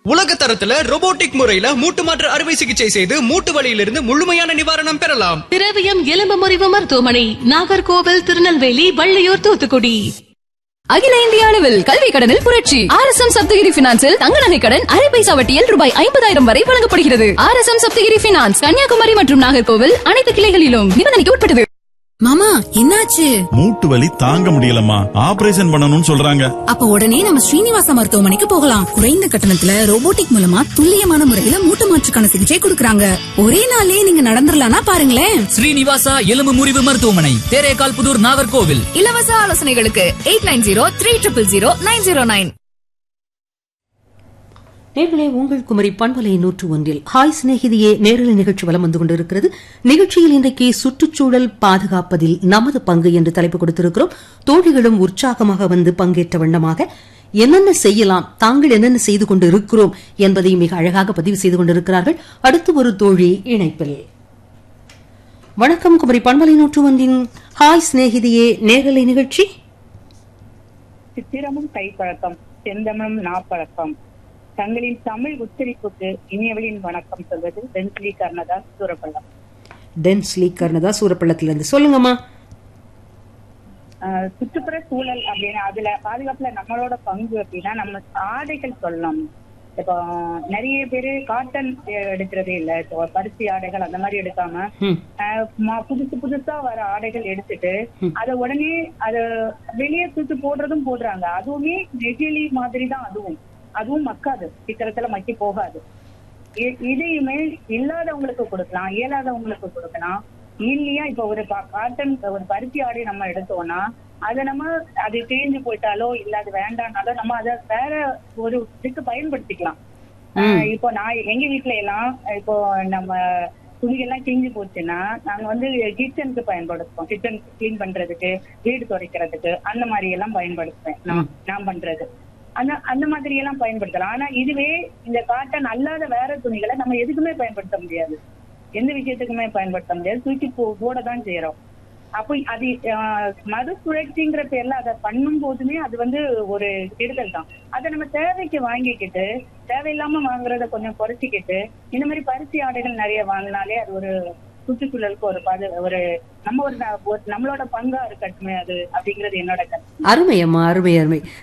உலக தரத்துல robotic முறையில மூட்டு மாற்று அறுவை சிகிச்சை செய்து மூட்டு வலியிலிருந்து முழுமையான நிவாரணம் பெறலாம் திரவியம் எலும்பு முறிவு மருத்துவமனை நாகர்கோவில் திருநெல்வேலி வள்ளியூர் தூத்துக்குடி அகில இந்திய அளவில் கல்வி கடனில் புரட்சி ஆர் எஸ் எம் சப்தகிரி பினான்சில் தங்க நகை கடன் அரை பைசா வட்டியில் ரூபாய் ஐம்பதாயிரம் வரை வழங்கப்படுகிறது R S M Sapthagiri finance Kanyakumari மற்றும் நாகர்கோவில் அனைத்து கிளைகளிலும் நிபந்தனைக்கு உட்பட்டது மாமா என்னாச்சு மூட்டு வலி தாங்க முடியலம்மா ஆபரேஷன் பண்ணணும்னு சொல்றாங்க அப்ப உடனே நம்ம ஸ்ரீனிவாச மருத்துவமனைக்கு போகலாம் குறைந்த கட்டணத்துல ரோபோட்டிக் மூலமா துல்லியமான முறையில மூட்டு மாற்றுக்கான சிகிச்சை கொடுக்கறாங்க ஒரே நாளே நீங்க நடந்துடலாம்னா பாருங்களேன் ஸ்ரீனிவாசா எலும்பு முறிவு மருத்துவமனை தேரேகால் புதூர் நாகர்கோவில் இலவச ஆலோசனைகளுக்கு eight nine zero three triple zero nine zero nine நேர்களே உங்கள் குமரி பண்பலை நூற்று ஒன்றில் ஹாய் சிநேகிதியே நேரலை நிகழ்ச்சி வலம் வந்து கொண்டிருக்கிறது நிகழ்ச்சியில் இன்றைக்கு சுற்றுச்சூழல் பாதுகாப்பதில் நமது பங்கு என்று தலைப்பு கொடுத்திருக்கிறோம் தோழிகளும் உற்சாகமாக வந்து பங்கேற்ற வண்ணமாக என்னென்ன செய்யலாம் தாங்கள் என்னென்ன செய்து கொண்டு இருக்கிறோம் என்பதை மிக அழகாக பதிவு செய்து கொண்டிருக்கிறார்கள் அடுத்து ஒரு தோழி இணைப்பில் வணக்கம் குமரி பண்பலை நூற்று ஒன்றின் ஹாய் சிநேகிதியே நேரலை நிகழ்ச்சி சித்திரமும் கைப்பழக்கம் செந்தமிழும் நாப்பழக்கம் தங்களின் தமிழ் உச்சரிப்புக்கு இனியவளின் வணக்கம் சொல்வது வெண்சிலி கர்ணதாஸ் சூரப்பள்ளம் டென்ஸ்லி கர்ணதா சூரப்பள்ளத்திலிருந்து சொல்லுங்கம்மா ஆஹ் சுற்றுப்புற சூழல் அப்படின்னா அதுல பாதுகாப்புல நம்மளோட பங்கு அப்படின்னா நம்ம ஆடைகள் சொல்லலாம் இப்போ நிறைய பேரு காட்டன் எடுக்கிறதே இல்ல இப்போ பருத்தி ஆடைகள் அந்த மாதிரி எடுக்காம ம். ஆஹ் ம- புதுசு புதுசா வர ஆடைகள் எடுத்துட்டு அத உடனே அத வெளியே தூத்து போடுறதும் போடுறாங்க அதுவுமே நெகிழி மாதிரி தான் அதுவும் அதுவும் மக்காது சீக்கிரத்துல மக்கி போகாது இ- இதையுமே இல்லாதவங்களுக்கு கொடுக்கலாம் இயலாதவங்களுக்கு கொடுக்கலாம் இல்லையா இப்ப ஒரு பா- காட்டன் ஒரு பருத்தி ஆடை நம்ம எடுத்தோம்னா அதை நம்ம அது தேஞ்சு போயிட்டாலோ இல்ல அது வேண்டாம்னாலோ நம்ம அதை வேற ஒரு இதுக்கு பயன்படுத்திக்கலாம் ஆஹ் இப்போ நான் எங்க வீட்ல எல்லாம் இப்போ நம்ம துணிகள்லாம் கிழிஞ்சு போச்சுன்னா நாங்க வந்து கிச்சனுக்கு பயன்படுத்துவோம் கிச்சன் கிளீன் பண்றதுக்கு வீடு துடைக்கிறதுக்கு அந்த மாதிரி எல்லாம் பயன்படுத்துவேன் நான் நான் பண்றது அந்த அந்த மாதிரி எல்லாம் பயன்படுத்தலாம் ஆனா இதுவே இந்த காட்டன் அல்லாத வேற துணிகளை நம்ம எதுக்குமே பயன்படுத்த முடியாது எந்த விஷயத்துக்குமே பயன்படுத்த முடியாது தூக்கி போ போட தான் செய்யறோம் அப்போ அது ஆஹ், மறுசுழற்சிங்கிற பேர்ல அதை பண்ணும் போதுமே அது வந்து ஒரு கெடுதல் தான் அதை நம்ம தேவைக்கு வாங்கிக்கிட்டு தேவையில்லாம வாங்குறத கொஞ்சம் குறைச்சிக்கிட்டு இந்த மாதிரி பருத்தி ஆடைகள் நிறைய வாங்கினாலே அது ஒரு சுற்றுச்சூழலுக்கு ஒரு பாது ஒரு நம்ம ஒரு ந- ஒரு நம்மளோட பங்கா இருக்கட்டுமே அது அப்படிங்கிறது என்னோட கருத்து அருமை அம்மா அருமை அருமை